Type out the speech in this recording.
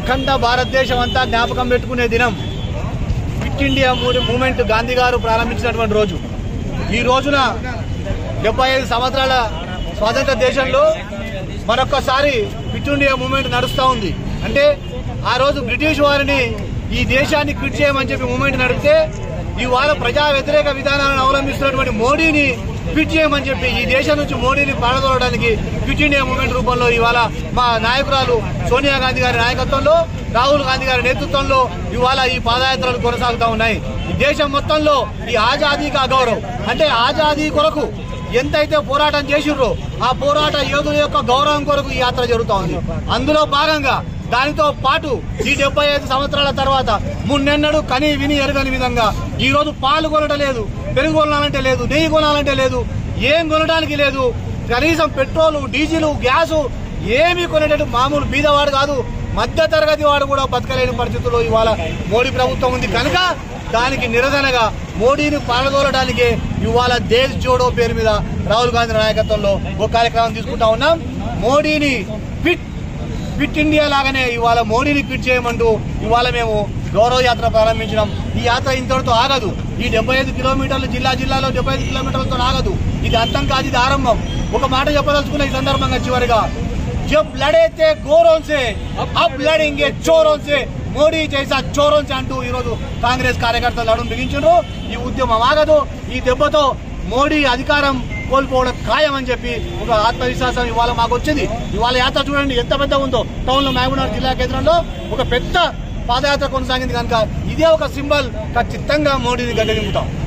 అఖండ భారతదేశం అంతా జ్ఞాపకం పెట్టుకునే దినం fit India move- movement Gandhi garu ప్రారంభించినటువంటి రోజు ఈ రోజున డెబ్బై ఐదు సంవత్సరాల స్వాతంత్ర దేశంలో మరొక్కసారి ఫిట్ ఇండియా మూవ్మెంట్ నడుస్తూ ఉంది అంటే ఆ రోజు బ్రిటిష్ వారిని ఈ దేశాన్ని క్విట్ చేయమని చెప్పి మూవ్మెంట్ నడిపితే ఇవాళ ప్రజా వ్యతిరేక విధానాలను అవలంబిస్తున్నటువంటి మోడీని క్విట్ చేయమని చెప్పి ఈ దేశం నుంచి మోడీని పాడదోలడానికి క్విట్ ఇండియా మూవ్మెంట్ రూపంలో ఇవాళ మా నాయకురాలు సోనియా గాంధీ గారి నాయకత్వంలో రాహుల్ గాంధీ గారి నేతృత్వంలో ఇవాళ ఈ పాదయాత్రలు కొనసాగుతూ ఉన్నాయి ఈ దేశం మొత్తంలో ఈ ఆజాదీ కా గౌరవ్ అంటే ఆజాదీ కొరకు ఎంతైతే పోరాటం చేసిర్రో ఆ పోరాట యోధుల యొక్క గౌరవం కొరకు ఈ యాత్ర జరుగుతూ ఉంది అందులో భాగంగా దానితో పాటు ఈ డెబ్బై ఐదు సంవత్సరాల తర్వాత మున్నెన్నడు కని విని ఎరగని విధంగా ఈ రోజు పాలు కొనడం లేదు పెరుగు కొనాలంటే లేదు నెయ్యి కొనాలంటే లేదు ఏం కొనడానికి లేదు కనీసం పెట్రోలు డీజిల్ గ్యాసు ఏమీ కొనేటట్టు మామూలు బీదవాడు కాదు మధ్య తరగతి వాడు కూడా బతకలేని పరిస్థితుల్లో ఇవాళ మోడీ ప్రభుత్వం ఉంది కనుక దానికి నిరసనగా మోడీని పాల్గొనడానికి ఇవాళ దేశ్ జోడో పేరు మీద రాహుల్ గాంధీ నాయకత్వంలో ఒక కార్యక్రమం తీసుకుంటా ఉన్నాం మోడీని ఫిట్ ఫిట్ ఇండియా లాగానే ఇవాళ మోడీని క్విట్ చేయమంటూ ఇవాళ మేము గౌరవ యాత్ర ప్రారంభించినాం ఈ యాత్ర ఇంతటితో ఆగదు ఈ డెబ్బై ఐదు కిలోమీటర్లు జిల్లా జిల్లాలో డెబ్బై ఐదు కిలోమీటర్లతో ఆగదు ఇది అంతం కాదు ఇది ఆరంభం ఒక మాట చెప్పదలుచుకున్న ఈ సందర్భంగా చివరిగా जब लड़े थे गोरों से अब लड़ेंगे चोरों से మోడీ చేసా చోరోం అంటూ ఈ రోజు కాంగ్రెస్ కార్యకర్తలు నడుము బిగించారు ఈ ఉద్యమం ఆగదు ఈ దెబ్బతో మోడీ అధికారం కోల్పోవడం ఖాయమని చెప్పి ఒక ఆత్మవిశ్వాసం ఇవాళ మాకు వచ్చింది ఇవాళ యాత్ర చూడండి ఎంత పెద్ద ఉందో టౌన్ లో మహబూబ్నగర్ జిల్లా కేంద్రంలో ఒక పెద్ద పాదయాత్ర కొనసాగింది కనుక ఇదే ఒక సింబల్ ఖచ్చితంగా మోడీని గడ్డ దింపుతాం